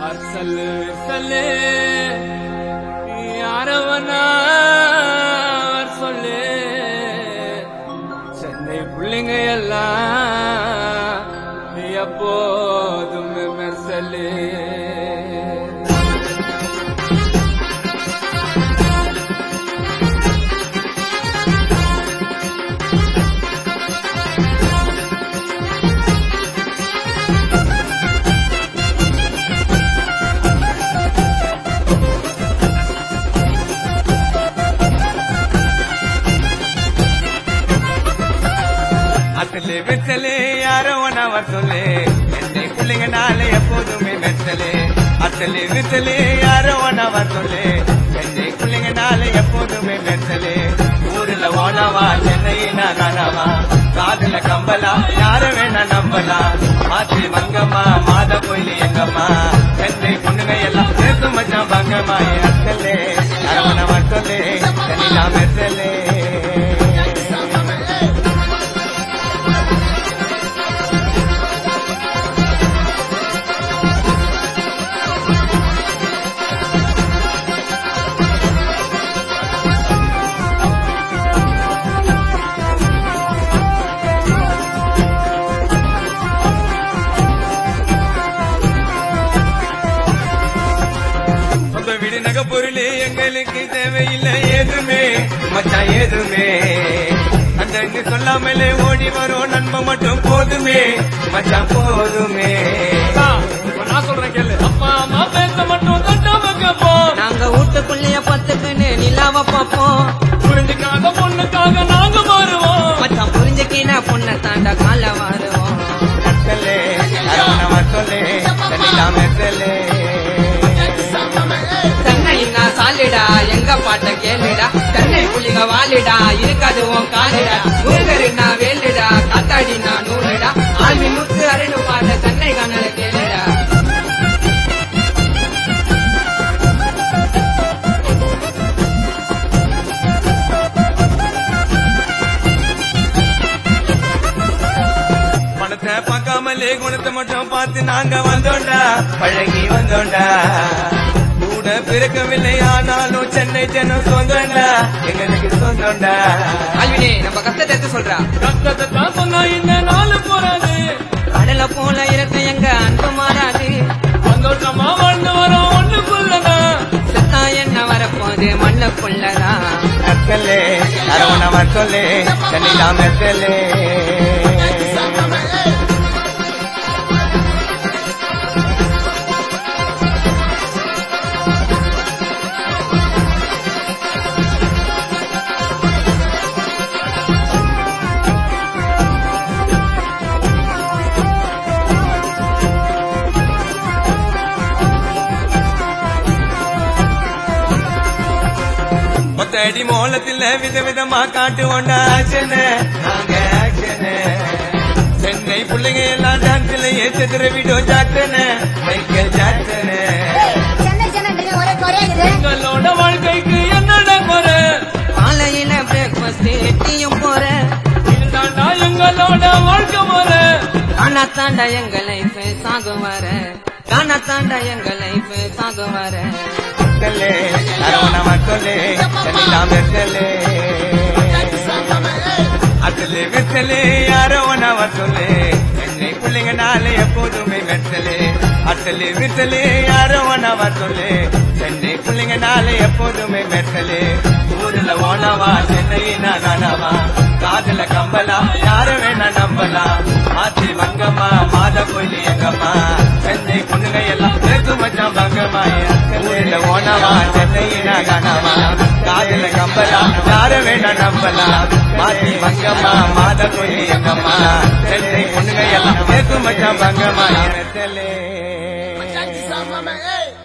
அசலு சலே யாரவனா சொல்லு சென்னை பிள்ளைங்க எல்லாம் எப்போதும் மெர்சலே அத்தலே வெத்தலே யாரோ ஒன்னவ சொல்லு என்னை பிள்ளைங்க நாளை எப்போதுமே மெத்தலே அத்தலே வெத்தலே யாரோ ஒன்னவ சொல்லு என்னை பிள்ளைங்க நாளை எப்போதுமே மெத்தலே ஊர்ல ஓனவா சென்னையினா கனவா காதுல கம்பலா யார வேணா நம்பலாம் மாத்தி மங்கம்மா மாத கோயில் எங்கம்மா சென்னை பொண்ணுங்க எல்லாம் சேர்த்து மச்சான் பங்கம்மா அத்தலே அரவணவ சொல்லு தண்ணிலா மெத்தலே சொந்த வீடு நகை பொருளே எங்களுக்கு தேவையில்லை ஏதுமே மச்சான் ஏதுமே அந்த இங்கு சொல்லாமலே ஓடி வரும் நண்பன் மட்டும் போதுமே மச்சான் போதுமே நான் சொல்றேன் கேளு அப்பா அம்மா பேச மட்டும் கட்டாம கேப்போம் நாங்க வீட்டுக்குள்ளேயே பத்துக்குன்னு நிலாவ பார்ப்போம் புரிஞ்சுக்காத பொண்ணுக்காக நாங்க மாறுவோம் மச்சான் புரிஞ்சுக்கின பொண்ணை தாண்டா கால வருவோம் கட்டலே அரவண சொல்லே தண்ணிலா மெத்தலே தென்னை நான் சாலிடா எங்க பாட்ட கேளுடா தென்னை புள்ளிங்க வாலிடா இருக்காது உன் காலிடா ஊர்கரு நான் வேலுடா காத்தாடி நான் நூலுடா ஆழ்வி முத்து அருணு பாட்ட தென்னை கண்ணல கேளுடா பணத்தை பார்க்காமலே குணத்தை மட்டும் பார்த்து நாங்க வந்தோண்டா பழகி வந்தோண்டா கூட பிறக்கவில்லை ஆனாலும் சென்னை ஜனம் சொந்தோண்டா எங்களுக்கு சொந்தோண்டா ஆழ்வினே நம்ம கஷ்டத்தை எடுத்து சொல்றா கஷ்டத்தை தான் சொன்னா இந்த நாள் போறாது கடல போல இருக்க எங்க அன்பு மாறாது சந்தோஷமா வாழ்ந்து வரோம் ஒண்ணுக்குள்ளதான் செத்தா என்ன வரப்போது மண்ணுக்குள்ளதான் நக்கலே அரவண சொல்லே தண்ணிலா மெத்தலே ஒத்தடி மோலத்தில் விதவிதமா காட்டுவோண்டா ஆக்ஷனு நாங்க ஆக்ஷனு சென்னை பிள்ளைங்க எல்லாம் டான்ஸ்ல ஏற்றுற video Jackson Michael Jackson Chennai Chennai ஒரே குறையுது எங்களோட வாழ்க்கைக்கு என்னடா குறை காலையில பிரேக்ஃபாஸ்ட் டீயும் போற இதுதான்டா எங்களோட வாழ்க்கை முறை காணா தாண்டா எங்க லைஃப் சாகும் வர காணா தாண்டா எங்க லைஃப் சாகும் வர மக்களே அரவண மக்களே தண்ணிலா மெத்தலே அத்தலே வெத்தலே யாரோ ஒன்னவ சொல்லு என்னை பிள்ளைங்க நாளை எப்போதுமே மெத்தலே அத்தலே வெத்தலே யாரோ ஒன்னவ சொல்லு என்னை பிள்ளைங்க நாளை எப்போதுமே மெத்தலே ஊர்ல ஓனவா சென்னையினா நானவா காதுல கம்பலா யார வேணா நம்பலாம் மாத்தி மங்கம்மா மாத கோயில் எங்கம்மா சென்னை பொண்ணுங்க எல்லாம் சேர்த்து மச்சான் பங்கம்மா ஊர்ல ஓனவா சென்னையினா கனவா காதுல கம்பலா யார வேணா நம்பலாம் மாத்தி மங்கம்மா மாத கோயில் எங்கம்மா சென்னை பொண்ணுங்க எல்லாம் சேர்த்து மச்சான் பங்கம்மா மெத்தலே